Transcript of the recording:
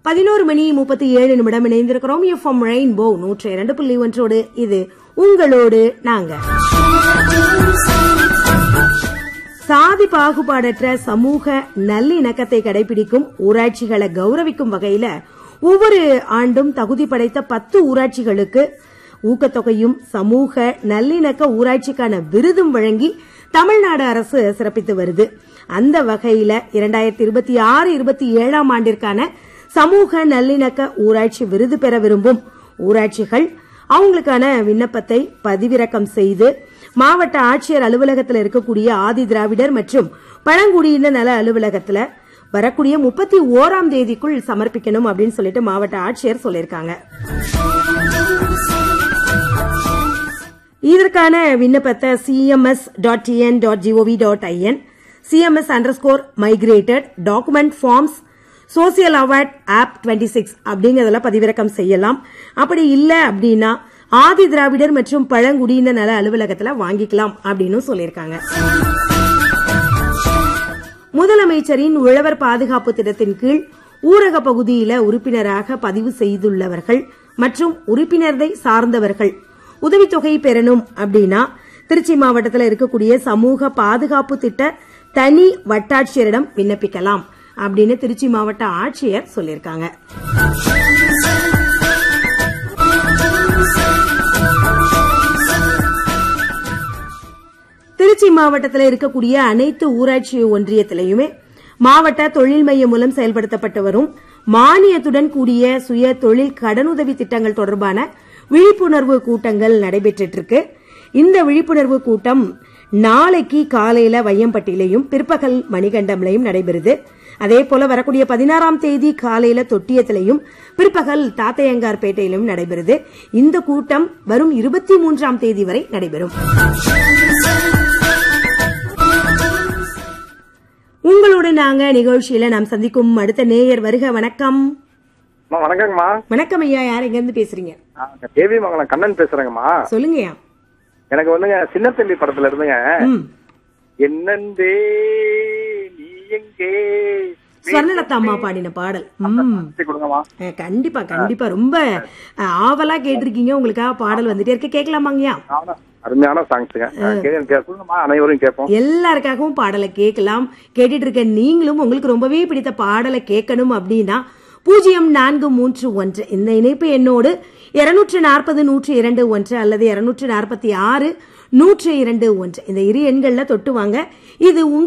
பதினோரு மணி முப்பத்தி ஏழு நிமிடம் இணைந்திருக்கிறோம் எஃப்எம் ரெயின்போ நூற்றி இரண்டு புள்ளி ஒன்றோடு இது உங்களோடு நாங்க சாதி பாகுபாடற்ற சமூக நல்லிணக்கத்தை கடைபிடிக்கும் ஊராட்சிகளை கௌரவிக்கும் வகையில ஒவ்வொரு ஆண்டும் தகுதி படைத்த பத்து ஊராட்சிகளுக்கு ஊக்கத்தொகையும் சமூக நல்லிணக்க ஊராட்சிக்கான விருதும் வழங்கி தமிழ்நாடு அரசு சிறப்பித்து வருது அந்த வகையில இரண்டாயிரத்தி இருபத்தி ஆறு இருபத்தி ஏழாம் ஆண்டிற்கான சமூக நல்லிணக்க ஊராட்சி விருது பெற விரும்பும் ஊராட்சிகள் அவங்களுக்கான விண்ணப்பத்தை பதிவிறக்கம் செய்து மாவட்ட ஆட்சியர் அலுவலகத்தில் இருக்கக்கூடிய ஆதி திராவிடர் மற்றும் பழங்குடியினர் நல அலுவலகத்துல வரக்கூடிய முப்பத்தி ஓராம் தேதிக்குள் சமர்ப்பிக்கணும் அப்படின்னு சொல்லிட்டு மாவட்ட ஆட்சியர் சொல்லியிருக்காங்க இதற்கான விண்ணப்பத்தை CMS dot TN dot GOV dot IN CMS underscore migrated document forms social award of twenty six அப்படிங்கறதுல பதிவிறக்கம் செய்யலாம் அப்படி இல்ல அப்படின்னா ஆதி திராவிடர் மற்றும் பழங்குடியினர் நல அலுவலகத்துல வாங்கிக்கலாம் அப்படின்னு சொல்லியிருக்காங்க முதலமைச்சரின் உழவர் பாதுகாப்பு திட்டத்தின் கீழ் ஊரக பகுதியில உறுப்பினராக பதிவு செய்துள்ளவர்கள் மற்றும் உறுப்பினரை சார்ந்தவர்கள் உதவித்தொகை பெறணும் அப்படின்னா திருச்சி மாவட்டத்தில் இருக்கக்கூடிய சமூக பாதுகாப்பு திட்ட தனி வட்டாட்சியரிடம் விண்ணப்பிக்கலாம் அப்படின்னு திருச்சி மாவட்ட ஆட்சியர் சொல்லியிருக்காங்க திருச்சி மாவட்டத்தில் இருக்கக்கூடிய அனைத்து ஊராட்சி ஒன்றியத்திலையுமே மாவட்ட தொழில் மையம் மூலம் செயல்படுத்தப்பட்டு வரும் மானியத்துடன் கூடிய சுய தொழில் கடனுதவி திட்டங்கள் தொடர்பான விழிப்புணர்வு கூட்டங்கள் நடைபெற்றிட்டு இருக்கு இந்த விழிப்புணர்வு கூட்டம் நாளைக்கு காலையில வையம்பட்டியிலையும் பிற்பகல் மணிகண்டம்லையும் நடைபெறுது அதே போல வரக்கூடிய பதினாறாம் தேதி காலையில தொட்டியத்திலையும் பிற்பகல் தாத்தையங்கார்பேட்டையிலும் நடைபெறுது இந்த கூட்டம் வரும் இருபத்தி மூன்றாம் தேதி வரை நடைபெறும் உங்களோடு நாங்க நிகழ்ச்சியில நாம் சந்திக்கும் அடுத்த நேயர் வருக வணக்கம் அம்மா வணக்கங்கம்மா வணக்கம் ஐயா யார் எங்க இருந்து பேசுறீங்க நான் தேவி மங்கலம் கண்ணன் பேசுறேங்கம்மா சொல்லுங்கய்யா எனக்கு வந்துங்க சின்னத்தம்பி படத்துல இருந்துங்க ம் என்னந்தே நீ எங்கே ஸ்வர்ணலதா அம்மா பாடின பாடல் ம் பேசி கொடுங்கம்மா அஹ், கண்டிப்பா கண்டிப்பா ரொம்ப அஹ், ஆவலா கேட்டிருக்கீங்க உங்களுக்காக பாடல் வந்துட்டே இருக்கு கேட்கலாமாங்கய்யா ஆனா, அருமையான சாங்ஸுங்க சொல்லுங்கம்மா அனைவரும் கேட்போம் எல்லாருக்காகவும் பாடலை கேட்கலாம் கேட்டுட்டு இருக்க நீங்களும் உங்களுக்கு ரொம்பவே பிடித்த பாடலை கேட்கணும் அப்படின்னா பூஜ்ஜியம் நான்கு மூன்று ஒன்று இந்த இணைப்பு என்னோடு இருநூற்று நாற்பது நூற்று இரண்டு ஒன்று அல்லது இருநூற்று நாற்பத்தி ஆறு நூற்று இரண்டு ஒன்று இந்த இரு எண்கள்ல தொட்டு வாங்க இது உங்க